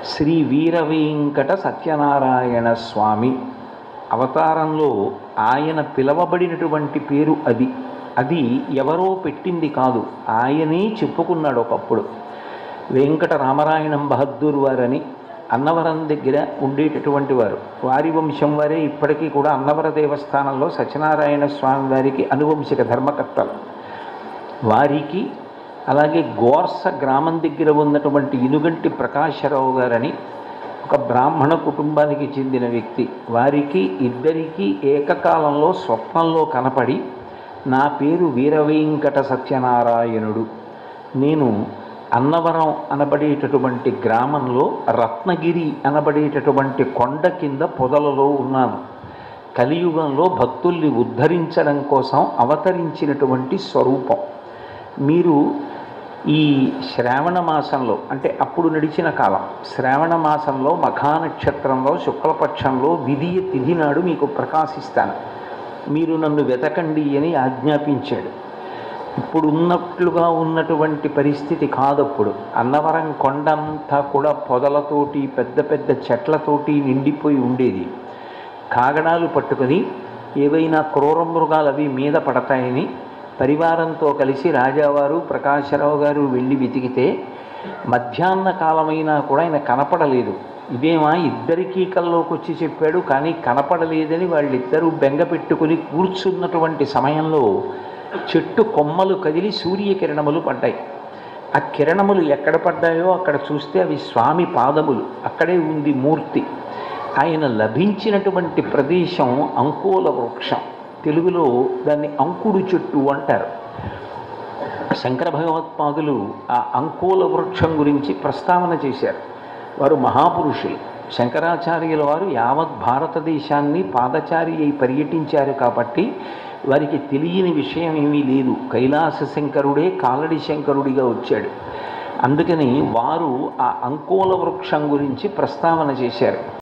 శ్రీ వీర వెంకట సత్యనారాయణ స్వామి అవతారంలో ఆయన పిలవబడినటువంటి పేరు అది అది ఎవరో పెట్టింది కాదు ఆయనే చెప్పుకున్నాడు ఒకప్పుడు వెంకట రామరాయణం బహద్దూర్ వారని అన్నవరం దగ్గర ఉండేటటువంటి వారు వారి వంశం వారే ఇప్పటికీ కూడా అన్నవర దేవస్థానంలో సత్యనారాయణ స్వామి వారికి అనువంశిక ధర్మకర్తలు వారికి అలాగే గోర్స గ్రామం దగ్గర ఉన్నటువంటి ఇనుగంటి ప్రకాశరావు గారని ఒక బ్రాహ్మణ కుటుంబానికి చెందిన వ్యక్తి వారికి ఇద్దరికీ ఏకకాలంలో స్వప్నంలో కనపడి నా పేరు వీరవెంకట సత్యనారాయణుడు నేను అన్నవరం అనబడేటటువంటి గ్రామంలో రత్నగిరి అనబడేటటువంటి కొండ కింద పొదలలో ఉన్నాను కలియుగంలో భక్తుల్ని ఉద్ధరించడం కోసం అవతరించినటువంటి స్వరూపం మీరు ఈ శ్రావణ మాసంలో అంటే అప్పుడు నడిచిన కాలం శ్రావణ మాసంలో మఖా నక్షత్రంలో శుక్లపక్షంలో విధియ తిథి నాడు మీకు ప్రకాశిస్తాను మీరు నన్ను వెతకండి అని ఆజ్ఞాపించాడు ఇప్పుడు ఉన్నట్లుగా ఉన్నటువంటి పరిస్థితి కాదప్పుడు అన్నవరం కొండంతా కూడా పొదలతోటి పెద్ద పెద్ద చెట్లతోటి నిండిపోయి ఉండేది కాగడాలు పట్టుకొని ఏవైనా క్రూర మృగాలు అవి మీద పడతాయని పరివారంతో కలిసి రాజావారు ప్రకాశరావు గారు వెళ్ళి వెతికితే మధ్యాహ్న కాలమైనా కూడా ఆయన కనపడలేదు ఇదేమా ఇద్దరికీ కల్లోకి వచ్చి చెప్పాడు కానీ కనపడలేదని వాళ్ళిద్దరూ బెంగ పెట్టుకుని కూర్చున్నటువంటి సమయంలో చెట్టు కొమ్మలు కదిలి సూర్యకిరణములు పడ్డాయి ఆ కిరణములు ఎక్కడ పడ్డాయో అక్కడ చూస్తే అవి స్వామి పాదములు అక్కడే ఉంది మూర్తి ఆయన లభించినటువంటి ప్రదేశం అంకోల వృక్షం తెలుగులో దాన్ని అంకుడు చెట్టు అంటారు శంకర భగవత్పాదులు ఆ అంకోల వృక్షం గురించి ప్రస్తావన చేశారు వారు మహాపురుషులు శంకరాచార్యుల వారు యావత్ భారతదేశాన్ని పాదచారి అయి పర్యటించారు కాబట్టి వారికి తెలియని విషయం ఏమీ లేదు కైలాస శంకరుడే కాలడి శంకరుడిగా వచ్చాడు అందుకని వారు ఆ అంకోల వృక్షం గురించి ప్రస్తావన చేశారు